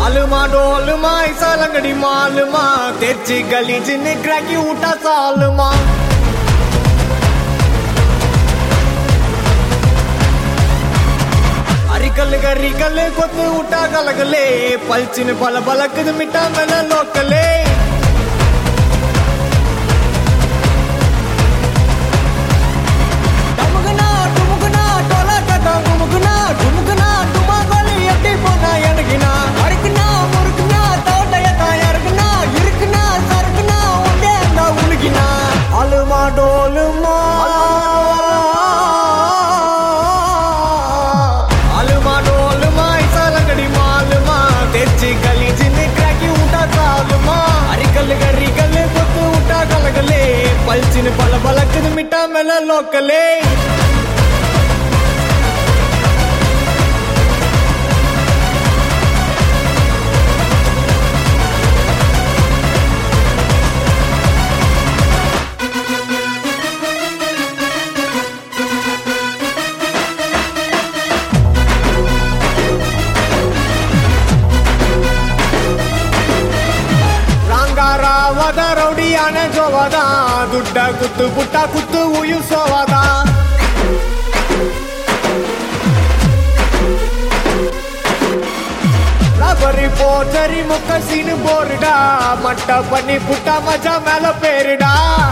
आलमा डोलमा ऐसा लंगड़ी मालमा तेची गली जिने क्रैकी उठा सालमा అరికల్ గరికల్ కొత్త ఉటా కలగలే పల్చిన పల బలకది మిఠా మెల లోకలే டமுகுனா, டுமுகுனா, டொலாட்டா, குமுகுனா, டுமுகுனா, டுமாங்கோலி எட்டி போனா எனக்குனா. அறுக்குனா, முறுக்குனா, தோட்டையத்தா இறக்குனா, இருக்குனா, சறுக்குனா, உண்டே அந்த உலுக்கினா. அலுமா டோலுமா அலுமா டோலுமா இசாலங்கடி மாலுமா తెచ్చి గలీజిని క్రాకి ఉంటా చాలుమా అరికల్ గరికల్ కొత్తు ఉంటా కలగలే పల్చిన పల బలకది మిఠా మెల లోకలే ರಂಗಾರಾವದ ರೌಡಿಯಾನೆ ಜೋವದ ದುಡ್ಡ ಕುತ್ತು ಪುಟ್ಟ ಕುತ್ತು ಉಯಿಸೋವದ ரபரி போச்சரி முக்க சீனு போருடா மட்ட பண்ணி புட்டா மஜா மேல பேருடா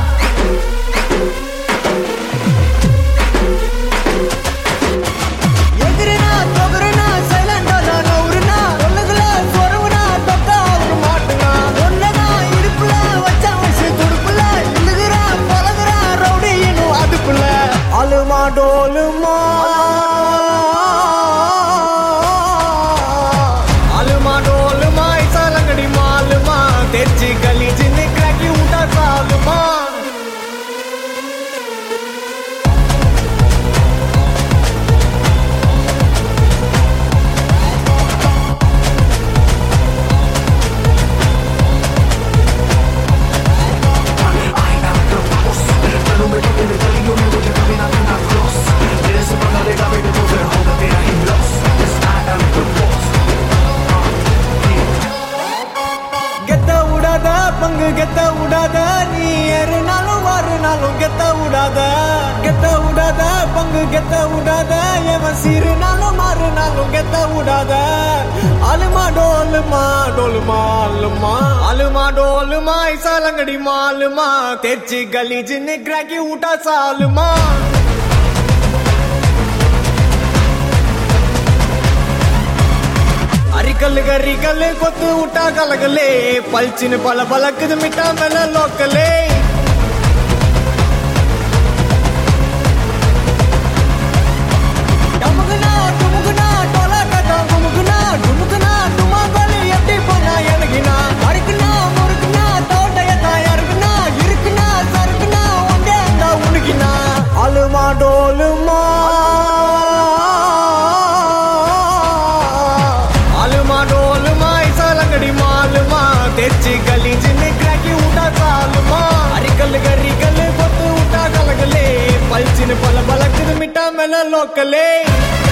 எதிரினா தொகுருனா சைலண்டா நவுருனா ஒல்லுகுல சொருவுனா தொக்கா ஒரு மாட்டுனா ஒன்னதா இடுப்புல வச்சா வச்சு துடுப்புல இழுகுறா பழகுறா ரவுடி இன்னும் அதுக்குள்ள அலுமா டோலுமா அலுமா டோலுமா இசாலங்கடி மாலுமா తెచ్చి గలీజిని క్రాకి ఉంటా చాలుమా கெத்த விடாத பங்கு கெத்த விடாத நீ ஏறுனாலும் வாருனாலும் கெத்த விடாத கெத்த விடாத பங்கு கெத்த விடாத எவன் சீருனாலும் மாறுனாலும் கெத்த விடாத அலுமா டோலுமா டோலுமா அலுமா அலுமா டோலுமா இசாலங்கடி மாலுமா తెచ్చి గలీజిని క్రాకి ఊటా సాలుమా అరికల్ గరికల్ కొత్తు ఉట్టా కలగలే పల్చిన పల బలకది మిఠా మెల లోకలే டமுகுனா, டுமுகுனா, டொலாட்டா, குமுகுனா, டுமுகுனா, டுமாங்கோலி எட்டி போனா எனக்குனா. அறுக்குனா, முறுக்குனா, தோட்டையத்தா இறக்குனா, இருக்குனா, சறுக்குனா, உண்டே அந்த உலுக்கினா. அலுமா டோலுமா అలుమా డోలుమా ఇసాలంగడి మాలుమా తెచ్చి గలీజిని క్రాకి ఉంటా చాలుమా అరికల్ గరికల్ కొత్తు ఉంటా కలగలే పల్చిన పల బలకది మిఠా మెల లోకలే